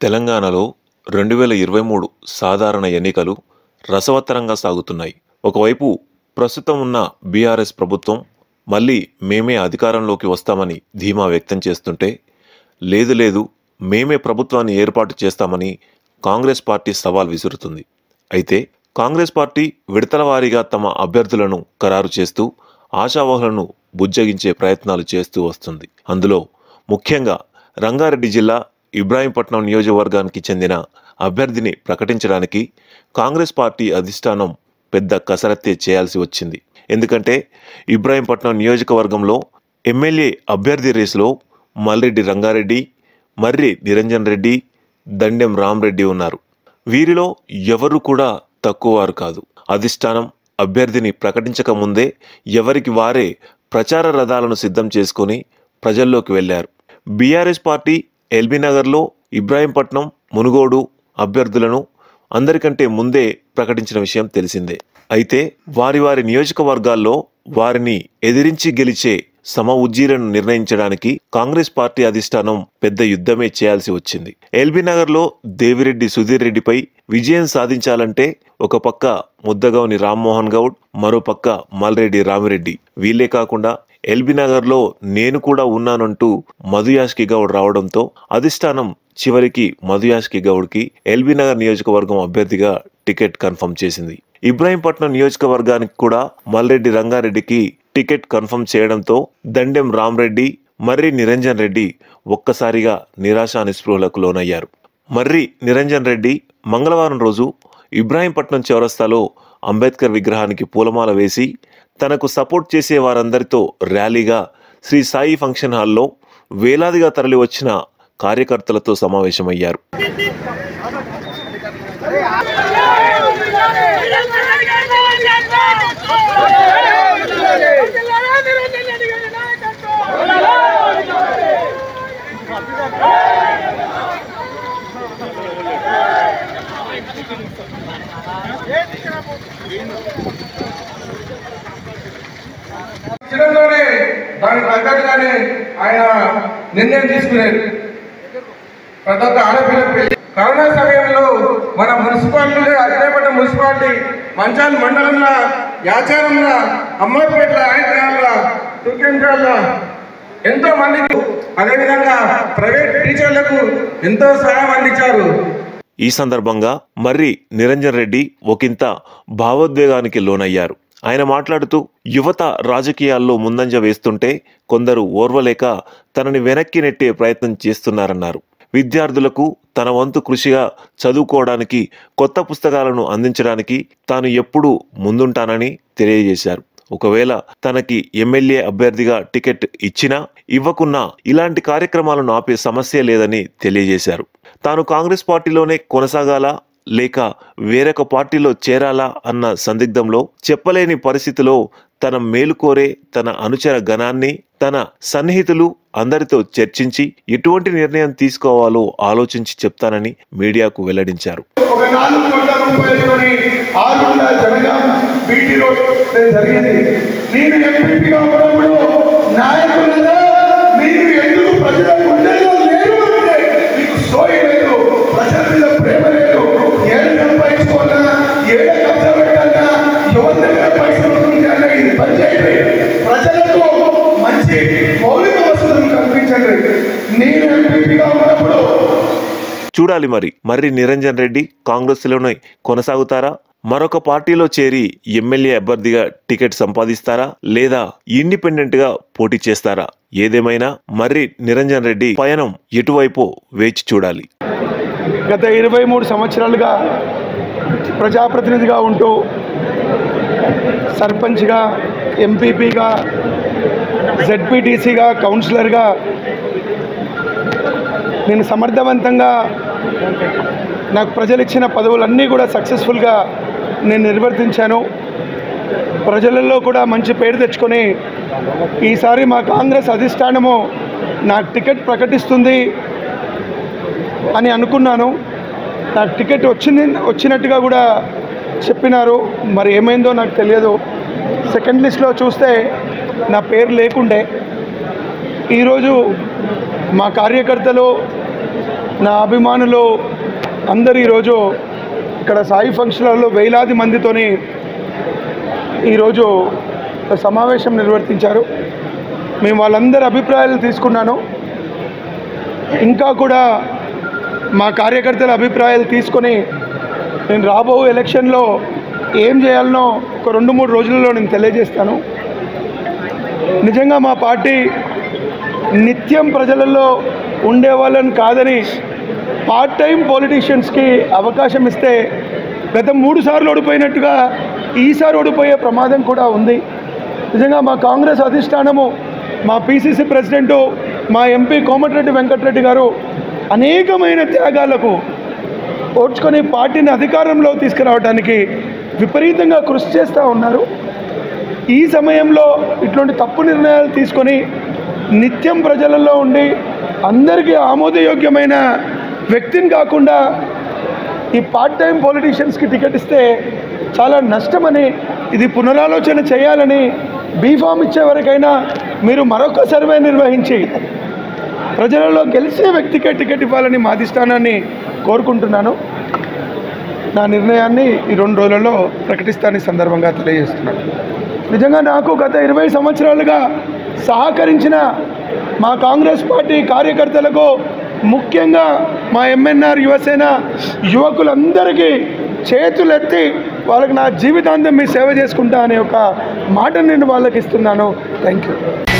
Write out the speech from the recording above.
తెలంగాణలో రెండు వేల ఇరవై మూడు సాధారణ ఎన్నికలు రసవత్తరంగా సాగుతున్నాయి ఒకవైపు ప్రస్తుతం ఉన్న బీఆర్ఎస్ ప్రభుత్వం మళ్ళీ మేమే అధికారంలోకి వస్తామని ధీమా వ్యక్తం చేస్తుంటే లేదు లేదు మేమే ప్రభుత్వాన్ని ఏర్పాటు చేస్తామని కాంగ్రెస్ పార్టీ సవాల్ విసురుతుంది అయితే కాంగ్రెస్ పార్టీ విడతల వారీగా తమ అభ్యర్థులను ఖరారు చేస్తూ ఆశావహులను బుజ్జగించే ప్రయత్నాలు చేస్తూ వస్తుంది అందులో ముఖ్యంగా రంగారెడ్డి జిల్లా ఇబ్రాహీంపట్నం నియోజకవర్గానికి చెందిన అభ్యర్థిని ప్రకటించడానికి కాంగ్రెస్ పార్టీ అధిష్టానం పెద్ద కసరత్తే చేయాల్సి వచ్చింది ఎందుకంటే ఇబ్రాహీంపట్నం నియోజకవర్గంలో ఎమ్మెల్యే అభ్యర్థి రేసులో మల్రెడ్డి రంగారెడ్డి మర్రి నిరంజన్ రెడ్డి దండెం రామరెడ్డి ఉన్నారు వీరిలో ఎవరు కూడా తక్కువ వారు కాదు అధిష్టానం అభ్యర్థిని ప్రకటించక ముందే ఎవరికి వారే ప్రచార రథాలను సిద్ధం చేసుకొని ప్రజల్లోకి వెళ్లారు బీఆర్ఎస్ పార్టీ ఎల్బీ నగర్లో ఇబ్రాహీంపట్నం మునుగోడు అభ్యర్థులను అందరికంటే ముందే ప్రకటించిన విషయం తెలిసిందే అయితే వారి వారి నియోజకవర్గాల్లో వారిని ఎదిరించి గెలిచే సమ ఉజ్జీలను నిర్ణయించడానికి కాంగ్రెస్ పార్టీ అధిష్టానం పెద్ద యుద్ధమే చేయాల్సి వచ్చింది ఎల్బీ నగర్లో దేవిరెడ్డి సుధీర్ రెడ్డిపై విజయం సాధించాలంటే ఒక పక్క ముద్దగౌని రామ్మోహన్ గౌడ్ మరో పక్క మల్రెడ్డి రామిరెడ్డి వీళ్ళే కాకుండా ఎల్బీ నగర్లో నేను కూడా ఉన్నానంటూ మధుయాష్కి గౌడ్ రావడంతో అధిష్టానం చివరికి మధుయాష్కి గౌడ్కి ఎల్బీ నగర్ నియోజకవర్గం అభ్యర్థిగా టికెట్ కన్ఫర్మ్ చేసింది ఇబ్రాహీంపట్నం నియోజకవర్గానికి కూడా మల్రెడ్డి రంగారెడ్డికి టికెట్ కన్ఫర్మ్ చేయడంతో దండెం రామరెడ్డి మర్రి నిరంజన్ రెడ్డి ఒక్కసారిగా నిరాశ నిస్పృహలకు లోనయ్యారు మర్రి నిరంజన్ రెడ్డి మంగళవారం రోజు ఇబ్రాహీంపట్నం చౌరస్తాలో అంబేద్కర్ విగ్రహానికి పూలమాల వేసి తనకు సపోర్ట్ చేసే వారందరితో ర్యాలీగా శ్రీ సాయి ఫంక్షన్ హాల్లో వేలాదిగా తరలివచ్చిన కార్యకర్తలతో సమావేశమయ్యారు చిరంతోనే దానికి తగ్గట్టుగానే ఆయన నిర్ణయం తీసుకునేది ప్రతి ఒక్క ఆడపిల్ల పెళ్లి కరోనా సమయంలో మన మున్సిపాలిటీ అగ్రేపట్ట మున్సిపాలిటీ మంచాల మండలంలో యాచారంలో అమ్మాయిపేటల ఆయగ్రాల తుక్కెంకాల ఎంతో మందికి అదేవిధంగా ప్రైవేట్ టీచర్లకు ఎంతో సహాయం అందించారు ఈ సందర్భంగా మర్రి నిరంజన్ రెడ్డి ఒకంత భావోద్వేగానికి లోనయ్యారు ఆయన మాట్లాడుతూ యువత రాజకీయాల్లో ముందంజ వేస్తుంటే కొందరు ఓర్వలేక తనని వెనక్కి నెట్టే ప్రయత్నం చేస్తున్నారన్నారు విద్యార్థులకు తన వంతు కృషిగా చదువుకోవడానికి కొత్త పుస్తకాలను అందించడానికి తాను ఎప్పుడూ ముందుంటానని తెలియజేశారు ఒకవేళ తనకి ఎమ్మెల్యే అభ్యర్థిగా టికెట్ ఇచ్చినా ఇవ్వకున్నా ఇలాంటి కార్యక్రమాలను ఆపే సమస్య లేదని తెలియజేశారు తాను కాంగ్రెస్ పార్టీలోనే కొనసాగాలా లేక వేరొక పార్టీలో చేరాలా అన్న సందిగ్ధంలో చెప్పలేని పరిస్థితిలో తన మేలుకోరే తన అనుచర గణాన్ని తన సన్నిహితులు అందరితో చర్చించి ఎటువంటి నిర్ణయం తీసుకోవాలో ఆలోచించి చెప్తానని మీడియాకు వెల్లడించారు ఒక నాలుగు కోట్ల రూపాయలతోని ఆరుండ జనగాం బీటీ రోడ్ జరిగింది నేను ఎంపీగా ఉన్నప్పుడు నాయకులలో మీరు ఎందుకు ప్రజల గుండెల్లో లేరు అంటే మీకు సోయి లేదు ప్రజల మీద ప్రేమ లేదు ఏడు సంపాదించుకోవాలన్నా ఏడ కబ్జా పెట్టాలన్నా ఎవరి దగ్గర పైసలు ఉంటుంటే ఇది పనిచేయండి ప్రజలకు మంచి మౌలిక వసతులు కల్పించండి నేను ఎంపీగా ఉన్నప్పుడు చూడాలి మరి మర్రి నిరంజన్ రెడ్డి కాంగ్రెస్లోనే కొనసాగుతారా మరొక పార్టీలో చేరి ఎమ్మెల్యే అభ్యర్థిగా టికెట్ సంపాదిస్తారా లేదా ఇండిపెండెంట్ గా పోటీ చేస్తారా ఏదేమైనా మర్రి నిరంజన్ రెడ్డి పయనం ఎటువైపో వేచి చూడాలి గత ఇరవై మూడు సంవత్సరాలుగా ప్రజాప్రతినిధిగా ఉంటూ సర్పంచ్గా ఎంపీపీగా జెడ్పీటీసీగా కౌన్సిలర్గా నేను సమర్థవంతంగా నాకు ప్రజలు ఇచ్చిన పదవులన్నీ కూడా సక్సెస్ఫుల్గా నేను నిర్వర్తించాను ప్రజలలో కూడా మంచి పేరు తెచ్చుకొని ఈసారి మా కాంగ్రెస్ అధిష్టానము నాకు టికెట్ ప్రకటిస్తుంది అని అనుకున్నాను నాకు టికెట్ వచ్చింది వచ్చినట్టుగా కూడా చెప్పినారు మరి ఏమైందో నాకు తెలియదు సెకండ్ లిస్ట్లో చూస్తే నా పేరు లేకుండే ఈరోజు మా కార్యకర్తలు నా అభిమానులు అందరు ఈరోజు ఇక్కడ సాయి ఫంక్షన్ హాల్లో వేలాది మందితోని ఈరోజు ఒక సమావేశం నిర్వర్తించారు మేము వాళ్ళందరి అభిప్రాయాలు తీసుకున్నాను ఇంకా కూడా మా కార్యకర్తల అభిప్రాయాలు తీసుకొని నేను రాబో ఎలక్షన్లో ఏం చేయాలనో ఒక రెండు మూడు రోజులలో నేను తెలియజేస్తాను నిజంగా మా పార్టీ నిత్యం ప్రజలలో ఉండే వాళ్ళని కాదని పార్ట్ టైం పొలిటీషియన్స్కి అవకాశం ఇస్తే గత మూడు సార్లు ఓడిపోయినట్టుగా ఈసారి ఓడిపోయే ప్రమాదం కూడా ఉంది నిజంగా మా కాంగ్రెస్ అధిష్టానము మా పిసిసి ప్రెసిడెంటు మా ఎంపీ కోమటిరెడ్డి వెంకటరెడ్డి గారు అనేకమైన త్యాగాలకు ఓడ్చుకొని పార్టీని అధికారంలో తీసుకురావడానికి విపరీతంగా కృషి చేస్తూ ఉన్నారు ఈ సమయంలో ఇటువంటి తప్పు నిర్ణయాలు తీసుకొని నిత్యం ప్రజలలో ఉండి అందరికీ ఆమోదయోగ్యమైన వ్యక్తిని కాకుండా ఈ పార్ట్ టైం పొలిటీషియన్స్కి టికెట్ ఇస్తే చాలా నష్టమని ఇది పునరాలోచన చేయాలని బీఫామ్ ఇచ్చే వరకైనా మీరు మరొక సర్వే నిర్వహించి ప్రజలలో గెలిచే వ్యక్తికే టికెట్ ఇవ్వాలని మా అధిష్టానాన్ని కోరుకుంటున్నాను నా నిర్ణయాన్ని ఈ రెండు రోజులలో ప్రకటిస్తానని సందర్భంగా తెలియజేస్తున్నాను నిజంగా నాకు గత ఇరవై సంవత్సరాలుగా సహకరించిన మా కాంగ్రెస్ పార్టీ కార్యకర్తలకు ముఖ్యంగా మా ఎంఎన్ఆర్ యువసేన యువకులందరికీ చేతులెత్తి వాళ్ళకి నా జీవితాంతం మీ సేవ చేసుకుంటా అనే ఒక మాట నేను వాళ్ళకి ఇస్తున్నాను థ్యాంక్ యూ